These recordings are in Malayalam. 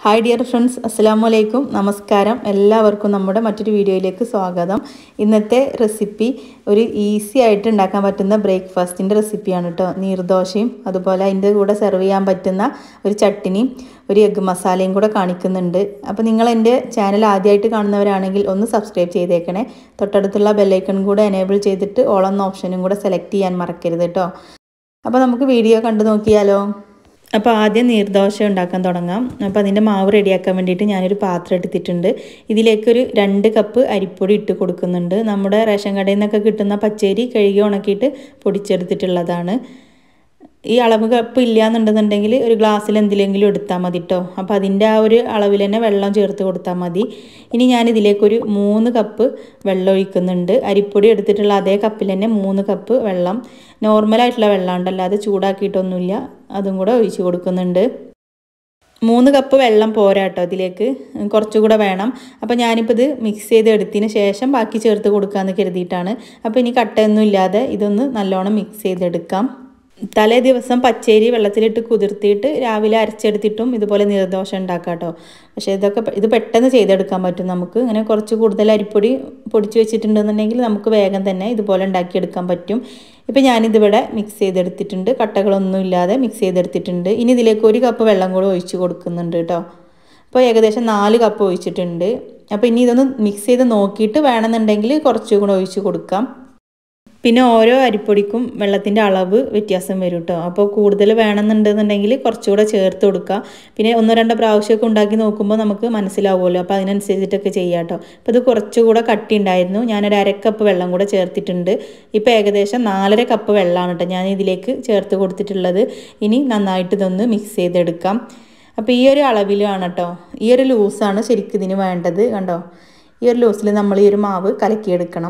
ഹായ് ഡിയർ ഫ്രണ്ട്സ് അസ്സാം വലൈക്കും നമസ്കാരം എല്ലാവർക്കും നമ്മുടെ മറ്റൊരു വീഡിയോയിലേക്ക് സ്വാഗതം ഇന്നത്തെ റെസിപ്പി ഒരു ഈസി ആയിട്ട് ഉണ്ടാക്കാൻ പറ്റുന്ന ബ്രേക്ക്ഫാസ്റ്റിൻ്റെ റെസിപ്പിയാണ് കേട്ടോ നീർദോശയും അതുപോലെ അതിൻ്റെ കൂടെ സെർവ് ചെയ്യാൻ പറ്റുന്ന ഒരു ചട്ടിനിയും ഒരു എഗ്ഗ് മസാലയും കൂടെ കാണിക്കുന്നുണ്ട് അപ്പോൾ നിങ്ങൾ എൻ്റെ ചാനൽ ആദ്യമായിട്ട് കാണുന്നവരാണെങ്കിൽ ഒന്ന് സബ്സ്ക്രൈബ് ചെയ്തേക്കണേ തൊട്ടടുത്തുള്ള ബെല്ലൈക്കൺ കൂടെ എനേബിൾ ചെയ്തിട്ട് ഓൾ എന്ന ഓപ്ഷനും കൂടെ സെലക്ട് ചെയ്യാൻ മറക്കരുത് കേട്ടോ അപ്പോൾ നമുക്ക് വീഡിയോ കണ്ടു നോക്കിയാലോ അപ്പോൾ ആദ്യം നീർദോശ ഉണ്ടാക്കാൻ തുടങ്ങാം അപ്പോൾ അതിൻ്റെ മാവ് റെഡിയാക്കാൻ വേണ്ടിയിട്ട് ഞാനൊരു പാത്രം എടുത്തിട്ടുണ്ട് ഇതിലേക്കൊരു രണ്ട് കപ്പ് അരിപ്പൊടി ഇട്ട് കൊടുക്കുന്നുണ്ട് നമ്മുടെ റേഷൻ കടയിൽ നിന്നൊക്കെ കിട്ടുന്ന പച്ചരി കഴുകി ഉണക്കിയിട്ട് പൊടിച്ചെടുത്തിട്ടുള്ളതാണ് ഈ അളവ് കപ്പ് ഇല്ല എന്നുണ്ടെന്നുണ്ടെങ്കിൽ ഒരു ഗ്ലാസ്സിൽ എന്തിലെങ്കിലും എടുത്താൽ മതി കേട്ടോ അപ്പോൾ അതിൻ്റെ ആ ഒരു അളവിൽ തന്നെ വെള്ളം ചേർത്ത് കൊടുത്താൽ മതി ഇനി ഞാൻ ഇതിലേക്കൊരു മൂന്ന് കപ്പ് വെള്ളം ഒഴിക്കുന്നുണ്ട് അരിപ്പൊടി എടുത്തിട്ടുള്ള അതേ കപ്പിൽ തന്നെ മൂന്ന് കപ്പ് വെള്ളം നോർമലായിട്ടുള്ള വെള്ളം ഉണ്ടല്ലോ അത് ചൂടാക്കിയിട്ടൊന്നുമില്ല അതും കൂടെ ഒഴിച്ച് കൊടുക്കുന്നുണ്ട് മൂന്ന് കപ്പ് വെള്ളം പോരാ കേട്ടോ ഇതിലേക്ക് കുറച്ചുകൂടെ വേണം അപ്പോൾ ഞാനിപ്പോൾ ഇത് മിക്സ് ചെയ്ത് എടുത്തതിന് ശേഷം ബാക്കി ചേർത്ത് കൊടുക്കാമെന്ന് കരുതിയിട്ടാണ് അപ്പോൾ ഇനി കട്ടയൊന്നും ഇല്ലാതെ ഇതൊന്ന് നല്ലോണം മിക്സ് ചെയ്തെടുക്കാം തലേ ദിവസം പച്ചരി വെള്ളത്തിലിട്ട് കുതിർത്തിയിട്ട് രാവിലെ അരച്ചെടുത്തിട്ടും ഇതുപോലെ നീർദോശ ഉണ്ടാക്കാം കേട്ടോ പക്ഷേ ഇതൊക്കെ ഇത് പെട്ടെന്ന് ചെയ്തെടുക്കാൻ പറ്റും നമുക്ക് ഇങ്ങനെ കുറച്ച് കൂടുതൽ അരിപ്പൊടി പൊടിച്ച് വെച്ചിട്ടുണ്ടെന്നുണ്ടെങ്കിൽ നമുക്ക് വേഗം തന്നെ ഇതുപോലെ ഉണ്ടാക്കിയെടുക്കാൻ പറ്റും ഇപ്പം ഞാനിതിവിടെ മിക്സ് ചെയ്തെടുത്തിട്ടുണ്ട് കട്ടകളൊന്നും ഇല്ലാതെ മിക്സ് ചെയ്തെടുത്തിട്ടുണ്ട് ഇനി ഇതിലേക്ക് ഒരു കപ്പ് വെള്ളം കൂടെ ഒഴിച്ച് കൊടുക്കുന്നുണ്ട് കേട്ടോ അപ്പോൾ ഏകദേശം നാല് കപ്പ് ഒഴിച്ചിട്ടുണ്ട് അപ്പോൾ ഇനി ഇതൊന്ന് മിക്സ് ചെയ്ത് നോക്കിയിട്ട് വേണമെന്നുണ്ടെങ്കിൽ കുറച്ചും കൂടെ ഒഴിച്ച് കൊടുക്കാം പിന്നെ ഓരോ അരിപ്പൊടിക്കും വെള്ളത്തിൻ്റെ അളവ് വ്യത്യാസം വരും കേട്ടോ അപ്പോൾ കൂടുതൽ വേണമെന്നുണ്ടെന്നുണ്ടെങ്കിൽ കുറച്ചുകൂടെ ചേർത്ത് കൊടുക്കുക പിന്നെ ഒന്നോ രണ്ടോ പ്രാവശ്യമൊക്കെ ഉണ്ടാക്കി നോക്കുമ്പോൾ നമുക്ക് മനസ്സിലാവുമല്ലോ അപ്പോൾ അതിനനുസരിച്ചിട്ടൊക്കെ ചെയ്യാം കേട്ടോ അപ്പോൾ ഇത് കുറച്ചുകൂടെ കട്ടി ഉണ്ടായിരുന്നു ഞാനൊരു അരക്കപ്പ് വെള്ളം കൂടെ ചേർത്തിട്ടുണ്ട് ഇപ്പോൾ ഏകദേശം നാലര കപ്പ് വെള്ളമാണ് കേട്ടോ ഞാൻ ഇതിലേക്ക് ചേർത്ത് കൊടുത്തിട്ടുള്ളത് ഇനി നന്നായിട്ട് ഇതൊന്ന് മിക്സ് ചെയ്തെടുക്കാം അപ്പോൾ ഈ ഒരു അളവിലാണ് കേട്ടോ ഈ ഒരു ലൂസാണ് ശരിക്കും ഇതിന് വേണ്ടത് കണ്ടോ ഈ ഒരു ലൂസിൽ നമ്മൾ ഈ ഒരു മാവ് കലക്കിയെടുക്കണം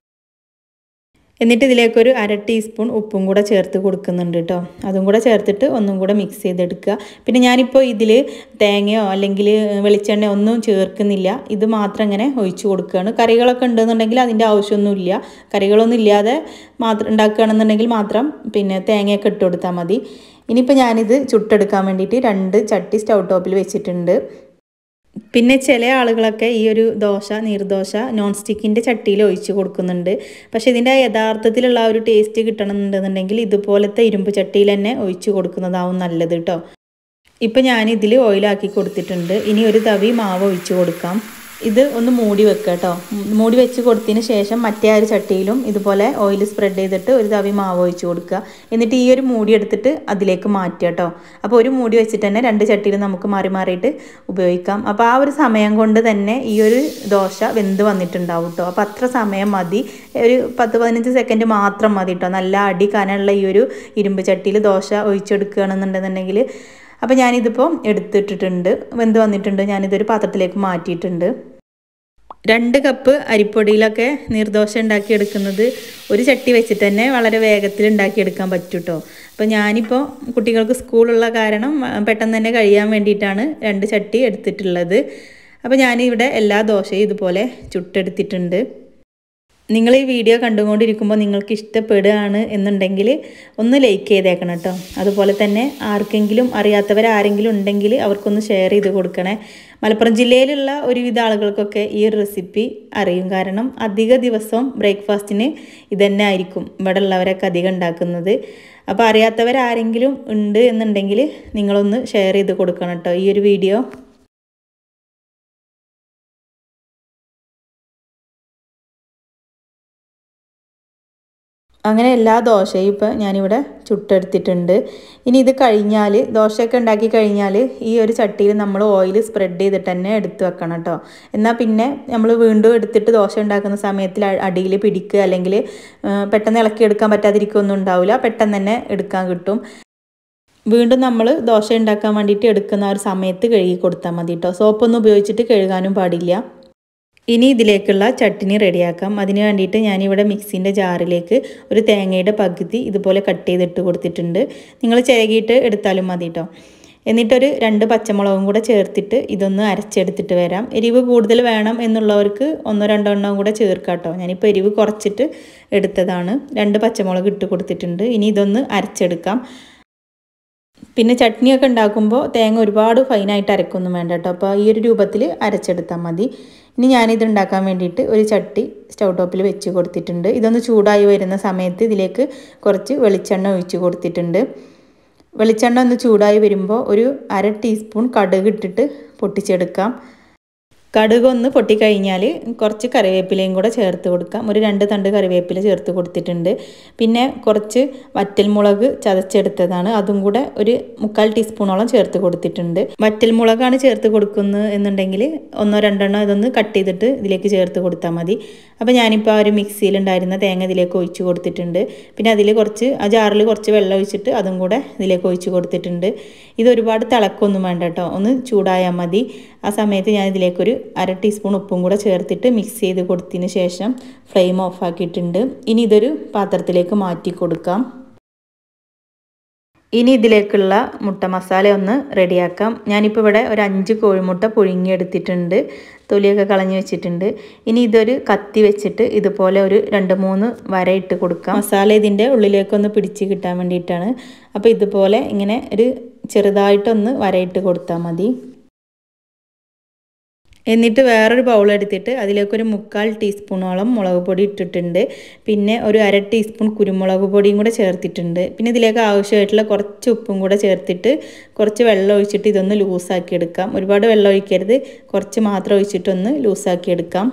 എന്നിട്ട് ഇതിലേക്കൊരു അര ടീസ്പൂൺ ഉപ്പും കൂടെ ചേർത്ത് കൊടുക്കുന്നുണ്ട് കേട്ടോ അതും കൂടെ ചേർത്തിട്ട് ഒന്നും കൂടെ മിക്സ് ചെയ്തെടുക്കുക പിന്നെ ഞാനിപ്പോൾ ഇതിൽ തേങ്ങയോ അല്ലെങ്കിൽ വെളിച്ചെണ്ണയോ ഒന്നും ചേർക്കുന്നില്ല ഇത് മാത്രം ഇങ്ങനെ ഒഴിച്ചു കൊടുക്കുകയാണ് കറികളൊക്കെ ഉണ്ടെന്നുണ്ടെങ്കിൽ അതിൻ്റെ ആവശ്യമൊന്നുമില്ല കറികളൊന്നും ഇല്ലാതെ മാത്രം ഉണ്ടാക്കുകയാണെന്നുണ്ടെങ്കിൽ മാത്രം പിന്നെ തേങ്ങയൊക്കെ ഇട്ട് കൊടുത്താൽ മതി ഇനിയിപ്പോൾ ഞാനിത് ചുട്ടെടുക്കാൻ വേണ്ടിയിട്ട് രണ്ട് ചട്ടി സ്റ്റൗ ടോപ്പിൽ വെച്ചിട്ടുണ്ട് പിന്നെ ചില ആളുകളൊക്കെ ഈ ഒരു ദോശ നീർദോശ നോൺ സ്റ്റിക്കിൻ്റെ ചട്ടിയിൽ ഒഴിച്ച് കൊടുക്കുന്നുണ്ട് പക്ഷേ ഇതിൻ്റെ യഥാർത്ഥത്തിലുള്ള ആ ഒരു ടേസ്റ്റ് കിട്ടണമെന്നുണ്ടെന്നുണ്ടെങ്കിൽ ഇതുപോലത്തെ ഇരുമ്പ് ചട്ടിയിൽ തന്നെ ഒഴിച്ച് കൊടുക്കുന്നതാവും നല്ലത് കേട്ടോ ഇപ്പം ഞാൻ ഇതിൽ ഓയിലാക്കി കൊടുത്തിട്ടുണ്ട് ഇനി ഒരു തവി മാവ് ഒഴിച്ച് കൊടുക്കാം ഇത് ഒന്ന് മൂടി വെക്കുക കേട്ടോ മൂടി വെച്ച് കൊടുത്തതിന് ശേഷം മറ്റേ ആ ഒരു ചട്ടിയിലും ഇതുപോലെ ഓയിൽ സ്പ്രെഡ് ചെയ്തിട്ട് ഒരു തവി മാവ് ഒഴിച്ച് കൊടുക്കുക എന്നിട്ട് ഈ ഒരു മൂടി എടുത്തിട്ട് അതിലേക്ക് മാറ്റുക കേട്ടോ അപ്പോൾ ഒരു മൂടി വെച്ചിട്ട് തന്നെ രണ്ട് ചട്ടിയിൽ നമുക്ക് മാറി മാറിയിട്ട് ഉപയോഗിക്കാം അപ്പോൾ ആ ഒരു സമയം കൊണ്ട് തന്നെ ഈ ഒരു ദോശ വെന്ത് വന്നിട്ടുണ്ടാവും കേട്ടോ അപ്പോൾ അത്ര സമയം മതി ഒരു പത്ത് പതിനഞ്ച് സെക്കൻഡ് മാത്രം മതി കേട്ടോ നല്ല അടി കനമുള്ള ഈ ഒരു ഇരുമ്പ് ചട്ടിയിൽ ദോശ ഒഴിച്ചെടുക്കുകയാണെന്നുണ്ടെന്നുണ്ടെങ്കിൽ അപ്പോൾ ഞാനിതിപ്പോൾ എടുത്തിട്ടിട്ടുണ്ട് വെന്ത് വന്നിട്ടുണ്ട് ഞാനിതൊരു പാത്രത്തിലേക്ക് മാറ്റിയിട്ടുണ്ട് രണ്ട് കപ്പ് അരിപ്പൊടിയിലൊക്കെ നീർദോശ ഉണ്ടാക്കിയെടുക്കുന്നത് ഒരു ചട്ടി വെച്ചിട്ട് തന്നെ വളരെ വേഗത്തിൽ ഉണ്ടാക്കിയെടുക്കാൻ പറ്റും കേട്ടോ അപ്പോൾ ഞാനിപ്പോൾ കുട്ടികൾക്ക് സ്കൂളുള്ള കാരണം പെട്ടെന്ന് തന്നെ കഴിയാൻ വേണ്ടിയിട്ടാണ് രണ്ട് ചട്ടി എടുത്തിട്ടുള്ളത് അപ്പോൾ ഞാനിവിടെ എല്ലാ ദോശയും ഇതുപോലെ ചുട്ടെടുത്തിട്ടുണ്ട് നിങ്ങൾ ഈ വീഡിയോ കണ്ടുകൊണ്ടിരിക്കുമ്പോൾ നിങ്ങൾക്ക് ഇഷ്ടപ്പെടുകയാണ് എന്നുണ്ടെങ്കിൽ ഒന്ന് ലൈക്ക് ചെയ്തേക്കണം കേട്ടോ അതുപോലെ തന്നെ ആർക്കെങ്കിലും അറിയാത്തവർ ആരെങ്കിലും ഉണ്ടെങ്കിൽ അവർക്കൊന്ന് ഷെയർ ചെയ്ത് കൊടുക്കണേ മലപ്പുറം ജില്ലയിലുള്ള ഒരുവിധ ആളുകൾക്കൊക്കെ ഈ ഒരു റെസിപ്പി അറിയും കാരണം അധിക ദിവസവും ബ്രേക്ക്ഫാസ്റ്റിന് ഇതന്നെ ആയിരിക്കും ഇവിടെ ഉള്ളവരൊക്കെ അധികം ഉണ്ടാക്കുന്നത് അപ്പോൾ അറിയാത്തവരാരെങ്കിലും ഉണ്ട് എന്നുണ്ടെങ്കിൽ നിങ്ങളൊന്ന് ഷെയർ ചെയ്ത് കൊടുക്കണം കേട്ടോ ഈ ഒരു വീഡിയോ അങ്ങനെ എല്ലാ ദോശയും ഇപ്പം ഞാനിവിടെ ചുട്ടെടുത്തിട്ടുണ്ട് ഇനി ഇത് കഴിഞ്ഞാൽ ദോശയൊക്കെ ഉണ്ടാക്കി കഴിഞ്ഞാൽ ഈ ഒരു ചട്ടിയിൽ നമ്മൾ ഓയിൽ സ്പ്രെഡ് ചെയ്തിട്ട് തന്നെ എടുത്ത് വെക്കണം കേട്ടോ എന്നാൽ പിന്നെ നമ്മൾ വീണ്ടും എടുത്തിട്ട് ദോശ ഉണ്ടാക്കുന്ന സമയത്തിൽ അടിയിൽ പിടിക്കുക അല്ലെങ്കിൽ പെട്ടെന്ന് ഇളക്കി എടുക്കാൻ പറ്റാതിരിക്കുകയൊന്നും ഉണ്ടാവില്ല പെട്ടെന്ന് തന്നെ എടുക്കാൻ കിട്ടും വീണ്ടും നമ്മൾ ദോശ ഉണ്ടാക്കാൻ വേണ്ടിയിട്ട് എടുക്കുന്ന ഒരു സമയത്ത് കഴുകി കൊടുത്താൽ മതി കേട്ടോ സോപ്പൊന്നും ഉപയോഗിച്ചിട്ട് കഴുകാനും പാടില്ല ഇനി ഇതിലേക്കുള്ള ചട്ടിനി റെഡിയാക്കാം അതിന് വേണ്ടിയിട്ട് ഞാനിവിടെ മിക്സിൻ്റെ ജാറിലേക്ക് ഒരു തേങ്ങയുടെ പകുതി ഇതുപോലെ കട്ട് ചെയ്തിട്ട് കൊടുത്തിട്ടുണ്ട് നിങ്ങൾ ചിരകിയിട്ട് എടുത്താലും മതി കേട്ടോ എന്നിട്ടൊരു രണ്ട് പച്ചമുളകും കൂടെ ചേർത്തിട്ട് ഇതൊന്ന് അരച്ചെടുത്തിട്ട് വരാം എരിവ് കൂടുതൽ വേണം എന്നുള്ളവർക്ക് ഒന്നോ രണ്ടോ എണ്ണവും കൂടെ ചേർക്കാം കേട്ടോ ഞാനിപ്പോൾ എരിവ് കുറച്ചിട്ട് എടുത്തതാണ് രണ്ട് പച്ചമുളക് ഇട്ട് കൊടുത്തിട്ടുണ്ട് ഇനി ഇതൊന്ന് അരച്ചെടുക്കാം പിന്നെ ചട്നിയൊക്കെ ഉണ്ടാക്കുമ്പോൾ തേങ്ങ ഒരുപാട് ഫൈനായിട്ട് അരക്കൊന്നും വേണ്ട കേട്ടോ അപ്പോൾ ഈ ഒരു രൂപത്തിൽ അരച്ചെടുത്താൽ മതി ഇനി ഞാനിത് ഉണ്ടാക്കാൻ വേണ്ടിയിട്ട് ഒരു ചട്ടി സ്റ്റൗ ടോപ്പിൽ വെച്ച് കൊടുത്തിട്ടുണ്ട് ഇതൊന്ന് ചൂടായി വരുന്ന സമയത്ത് ഇതിലേക്ക് കുറച്ച് വെളിച്ചെണ്ണ ഒഴിച്ച് കൊടുത്തിട്ടുണ്ട് വെളിച്ചെണ്ണ ഒന്ന് ചൂടായി വരുമ്പോൾ ഒരു അര ടീസ്പൂൺ കടുക് ഇട്ടിട്ട് പൊട്ടിച്ചെടുക്കാം കടുക് ഒന്ന് പൊട്ടിക്കഴിഞ്ഞാൽ കുറച്ച് കറിവേപ്പിലയും കൂടെ ചേർത്ത് കൊടുക്കാം ഒരു രണ്ട് തണ്ട് കറിവേപ്പില ചേർത്ത് കൊടുത്തിട്ടുണ്ട് പിന്നെ കുറച്ച് വറ്റൽമുളക് ചതച്ചെടുത്തതാണ് അതും കൂടെ ഒരു മുക്കാൽ ടീസ്പൂണോളം ചേർത്ത് കൊടുത്തിട്ടുണ്ട് വറ്റൽമുളകാണ് ചേർത്ത് കൊടുക്കുന്നത് എന്നുണ്ടെങ്കിൽ ഒന്നോ രണ്ടെണ്ണോ ഇതൊന്ന് കട്ട് ചെയ്തിട്ട് ഇതിലേക്ക് ചേർത്ത് കൊടുത്താൽ മതി അപ്പോൾ ഞാനിപ്പോൾ ആ ഒരു മിക്സിയിലുണ്ടായിരുന്ന തേങ്ങ ഇതിലേക്ക് ഒഴിച്ച് കൊടുത്തിട്ടുണ്ട് പിന്നെ അതിൽ കുറച്ച് ആ ജാറിൽ കുറച്ച് വെള്ളം ഒഴിച്ചിട്ട് അതും കൂടെ ഇതിലേക്ക് ഒഴിച്ച് കൊടുത്തിട്ടുണ്ട് ഇത് ഒരുപാട് തിളക്കൊന്നും വേണ്ട കേട്ടോ ഒന്ന് ചൂടായാൽ മതി ആ സമയത്ത് ഞാൻ ഇതിലേക്കൊരു അര ടീസ്പൂൺ ഉപ്പും കൂടെ ചേർത്തിട്ട് മിക്സ് ചെയ്ത് കൊടുത്തതിന് ശേഷം ഫ്ലെയിം ഓഫ് ആക്കിയിട്ടുണ്ട് ഇനി ഇതൊരു പാത്രത്തിലേക്ക് മാറ്റി കൊടുക്കാം ഇനി ഇതിലേക്കുള്ള മുട്ട മസാല ഒന്ന് റെഡിയാക്കാം ഞാനിപ്പോൾ ഇവിടെ ഒരു അഞ്ച് കോഴിമുട്ട പുഴുങ്ങിയെടുത്തിട്ടുണ്ട് തൊലിയൊക്കെ കളഞ്ഞ് വെച്ചിട്ടുണ്ട് ഇനി ഇതൊരു കത്തി വെച്ചിട്ട് ഇതുപോലെ ഒരു രണ്ട് മൂന്ന് വര ഇട്ട് കൊടുക്കാം മസാല ഇതിൻ്റെ ഉള്ളിലേക്കൊന്ന് പിടിച്ച് കിട്ടാൻ വേണ്ടിയിട്ടാണ് അപ്പോൾ ഇതുപോലെ ഇങ്ങനെ ഒരു ചെറുതായിട്ടൊന്ന് വരയിട്ട് കൊടുത്താൽ മതി എന്നിട്ട് വേറൊരു ബൗൾ എടുത്തിട്ട് അതിലേക്കൊരു മുക്കാൽ ടീസ്പൂണോളം മുളക് പൊടി ഇട്ടിട്ടുണ്ട് പിന്നെ ഒരു അര ടീസ്പൂൺ കുരുമുളക് പൊടിയും കൂടെ ചേർത്തിട്ടുണ്ട് പിന്നെ ഇതിലേക്ക് ആവശ്യമായിട്ടുള്ള കുറച്ച് ഉപ്പും കൂടെ ചേർത്തിട്ട് കുറച്ച് വെള്ളം ഒഴിച്ചിട്ട് ഇതൊന്ന് ലൂസാക്കി എടുക്കാം ഒരുപാട് വെള്ളം ഒഴിക്കരുത് കുറച്ച് മാത്രം ഒഴിച്ചിട്ടൊന്ന് ലൂസാക്കി എടുക്കാം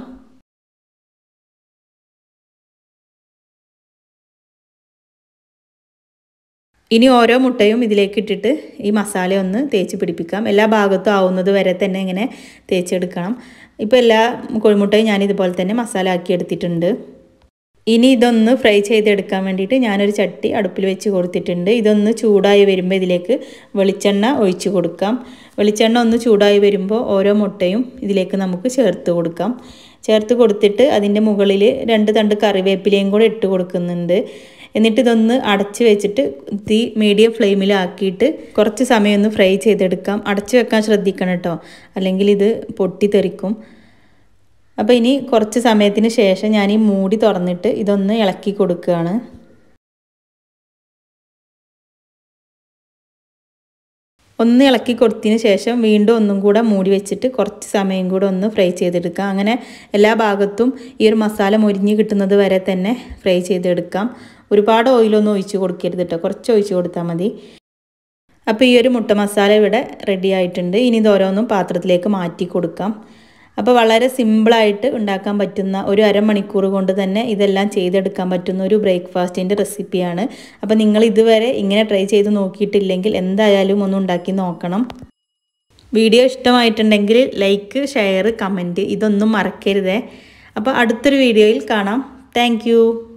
ഇനി ഓരോ മുട്ടയും ഇതിലേക്ക് ഇട്ടിട്ട് ഈ മസാല ഒന്ന് തേച്ച് പിടിപ്പിക്കാം എല്ലാ ഭാഗത്തും ആവുന്നത് വരെ തന്നെ ഇങ്ങനെ തേച്ചെടുക്കണം ഇപ്പോൾ എല്ലാ കോഴിമുട്ടയും ഞാൻ ഇതുപോലെ തന്നെ മസാല ആക്കി എടുത്തിട്ടുണ്ട് ഇനി ഇതൊന്ന് ഫ്രൈ ചെയ്തെടുക്കാൻ വേണ്ടിയിട്ട് ഞാനൊരു ചട്ടി അടുപ്പിൽ വെച്ച് കൊടുത്തിട്ടുണ്ട് ഇതൊന്ന് ചൂടായി വരുമ്പോൾ ഇതിലേക്ക് വെളിച്ചെണ്ണ ഒഴിച്ച് കൊടുക്കാം വെളിച്ചെണ്ണ ഒന്ന് ചൂടായി വരുമ്പോൾ ഓരോ മുട്ടയും ഇതിലേക്ക് നമുക്ക് ചേർത്ത് കൊടുക്കാം ചേർത്ത് കൊടുത്തിട്ട് അതിൻ്റെ മുകളിൽ രണ്ട് തണ്ട് കറിവേപ്പിലയും കൂടെ ഇട്ട് കൊടുക്കുന്നുണ്ട് എന്നിട്ട് ഇതൊന്ന് അടച്ച് വെച്ചിട്ട് തീ മീഡിയം ഫ്ലെയിമിലാക്കിയിട്ട് കുറച്ച് സമയം ഒന്ന് ഫ്രൈ ചെയ്തെടുക്കാം അടച്ച് വെക്കാൻ ശ്രദ്ധിക്കണം കേട്ടോ അല്ലെങ്കിൽ ഇത് പൊട്ടിത്തെറിക്കും അപ്പോൾ ഇനി കുറച്ച് സമയത്തിന് ശേഷം ഞാൻ ഈ മൂടി തുറന്നിട്ട് ഇതൊന്ന് ഇളക്കി കൊടുക്കുകയാണ് ഒന്ന് ഇളക്കി കൊടുത്തതിന് ശേഷം വീണ്ടും ഒന്നും കൂടെ മൂടി വെച്ചിട്ട് കുറച്ച് സമയം കൂടെ ഒന്ന് ഫ്രൈ ചെയ്തെടുക്കാം അങ്ങനെ എല്ലാ ഭാഗത്തും ഈ ഒരു മസാല മൊരിഞ്ഞ് കിട്ടുന്നത് വരെ തന്നെ ഫ്രൈ ചെയ്തെടുക്കാം ഒരുപാട് ഓയിലൊന്നും ഒഴിച്ച് കൊടുക്കരുത് കേട്ടോ കുറച്ച് ഒഴിച്ച് കൊടുത്താൽ മതി അപ്പോൾ ഈ ഒരു മുട്ട മസാല ഇവിടെ റെഡി ആയിട്ടുണ്ട് ഇനി ഇത് ഓരോന്നും പാത്രത്തിലേക്ക് മാറ്റി കൊടുക്കാം അപ്പോൾ വളരെ സിമ്പിളായിട്ട് ഉണ്ടാക്കാൻ പറ്റുന്ന ഒരു അരമണിക്കൂർ കൊണ്ട് തന്നെ ഇതെല്ലാം ചെയ്തെടുക്കാൻ പറ്റുന്ന ഒരു ബ്രേക്ക്ഫാസ്റ്റിൻ്റെ റെസിപ്പിയാണ് അപ്പോൾ നിങ്ങൾ ഇതുവരെ ഇങ്ങനെ ട്രൈ ചെയ്ത് നോക്കിയിട്ടില്ലെങ്കിൽ എന്തായാലും ഒന്ന് ഉണ്ടാക്കി നോക്കണം വീഡിയോ ഇഷ്ടമായിട്ടുണ്ടെങ്കിൽ ലൈക്ക് ഷെയർ കമൻറ്റ് ഇതൊന്നും മറക്കരുതേ അപ്പോൾ അടുത്തൊരു വീഡിയോയിൽ കാണാം താങ്ക്